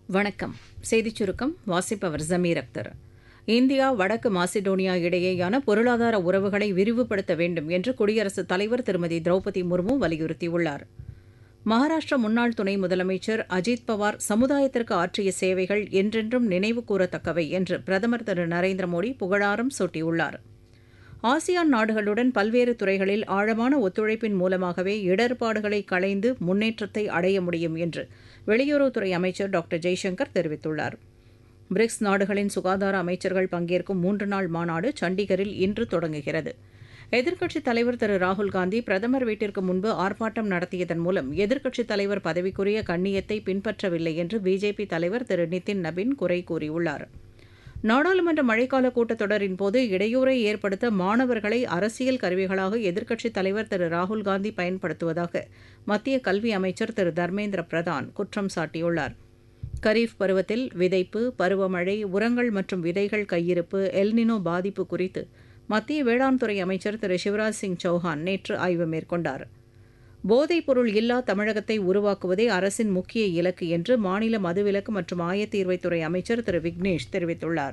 வணக்கம் செய்திச் சுருக்கம் வாசிப்பவர் ஜமீர் அக்தர் இந்தியா வடக்கு மாசிடோனியா இடையேயான பொருளாதார உறவுகளை விரிவுபடுத்த வேண்டும் என்று குடியரசுத் தலைவர் திருமதி திரௌபதி முர்மு வலியுறுத்தியுள்ளார் மகாராஷ்டிர முன்னாள் துணை முதலமைச்சர் அஜித் பவார் சமுதாயத்திற்கு ஆற்றிய சேவைகள் என்றென்றும் நினைவு கூறத்தக்கவை என்று பிரதமர் திரு நரேந்திர மோடி புகழாரம் சூட்டியுள்ளார் ஆசியான் நாடுகளுடன் பல்வேறு துறைகளில் ஆழமான ஒத்துழைப்பின் மூலமாகவே இடர்பாடுகளை களைந்து முன்னேற்றத்தை அடைய முடியும் என்று வெளியுறவுத்துறை அமைச்சர் டாக்டர் ஜெய்சங்கர் தெரிவித்துள்ளார் பிரிக்ஸ் நாடுகளின் சுகாதார அமைச்சர்கள் பங்கேற்கும் மூன்று நாள் மாநாடு சண்டிகரில் இன்று தொடங்குகிறது எதிர்க்கட்சித் தலைவர் திரு ராகுல்காந்தி பிரதமர் வீட்டிற்கு முன்பு ஆர்ப்பாட்டம் நடத்தியதன் மூலம் எதிர்க்கட்சித் தலைவர் பதவிக்குரிய கண்ணியத்தை பின்பற்றவில்லை என்று பிஜேபி தலைவர் திரு நிதின் நபின் குறை கூறியுள்ளார் நாடாளுமன்ற மழைக்கால கூட்டத்தொடரின் போது இடையூறை ஏற்படுத்த மாணவர்களை அரசியல் கருவிகளாக எதிர்க்கட்சித் தலைவர் திரு ராகுல்காந்தி பயன்படுத்துவதாக மத்திய கல்வி அமைச்சர் திரு தர்மேந்திர பிரதான் குற்றம் சாட்டியுள்ளார் கரீஃப் பருவத்தில் விதைப்பு பருவமழை உரங்கள் மற்றும் விதைகள் கையிருப்பு எல்னினோ பாதிப்பு குறித்து மத்திய வேளாண் துறை அமைச்சர் திரு சிவராஜ் சிங் சௌஹான் நேற்று ஆய்வு மேற்கொண்டார் போதைப்பொருள் இல்லா தமிழகத்தை உருவாக்குவதே அரசின் முக்கிய இலக்கு என்று மாநில மதுவிலக்கு மற்றும் ஆயத்தீர்வைத்துறை அமைச்சர் திரு விக்னேஷ் தெரிவித்துள்ளார்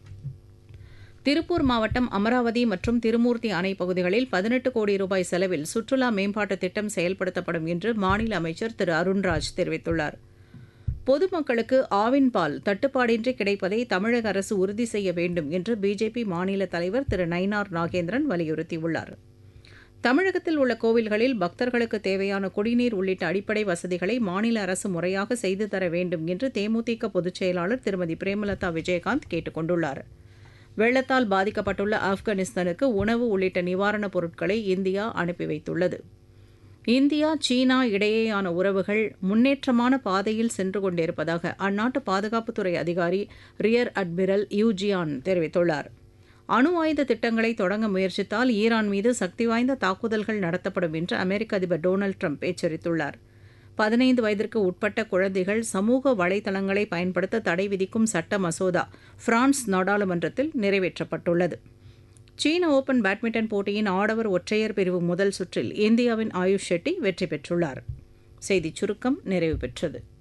திருப்பூர் மாவட்டம் அமராவதி மற்றும் திருமூர்த்தி அணை பகுதிகளில் பதினெட்டு கோடி ரூபாய் செலவில் சுற்றுலா மேம்பாட்டு திட்டம் செயல்படுத்தப்படும் என்று மாநில அமைச்சர் திரு அருண்ராஜ் தெரிவித்துள்ளார் பொதுமக்களுக்கு ஆவின் பால் தட்டுப்பாடின்றி கிடைப்பதை தமிழக அரசு உறுதி செய்ய வேண்டும் என்று பிஜேபி மாநில தலைவர் திரு நயினார் நாகேந்திரன் வலியுறுத்தியுள்ளார் தமிழகத்தில் உள்ள கோவில்களில் பக்தர்களுக்கு தேவையான குடிநீர் உள்ளிட்ட அடிப்படை வசதிகளை மாநில அரசு முறையாக செய்து தர வேண்டும் என்று தேமுதிக பொதுச் செயலாளர் திருமதி பிரேமலதா விஜயகாந்த் கேட்டுக் கொண்டுள்ளார் வெள்ளத்தால் பாதிக்கப்பட்டுள்ள ஆப்கானிஸ்தானுக்கு உணவு உள்ளிட்ட நிவாரணப் பொருட்களை இந்தியா அனுப்பி வைத்துள்ளது இந்தியா சீனா இடையேயான உறவுகள் முன்னேற்றமான பாதையில் சென்று கொண்டிருப்பதாக அந்நாட்டு பாதுகாப்புத்துறை அதிகாரி ரியர் அட்மிரல் யூஜியான் தெரிவித்துள்ளார் அணு ஆயுத திட்டங்களை தொடங்க முயற்சித்தால் ஈரான் மீது சக்தி வாய்ந்த தாக்குதல்கள் நடத்தப்படும் என்று அமெரிக்க அதிபர் டொனால்டு ட்ரம்ப் எச்சரித்துள்ளார் பதினைந்து வயதிற்கு உட்பட்ட குழந்தைகள் சமூக வலைதளங்களை பயன்படுத்த தடை விதிக்கும் சட்ட மசோதா பிரான்ஸ் நாடாளுமன்றத்தில் நிறைவேற்றப்பட்டுள்ளது சீன ஓபன் பேட்மிண்டன் போட்டியின் ஆடவர் ஒற்றையர் பிரிவு முதல் சுற்றில் இந்தியாவின் ஆயுஷ் ஷெட்டி வெற்றி பெற்றுள்ளார் செய்திச் சுருக்கம் நிறைவு பெற்றது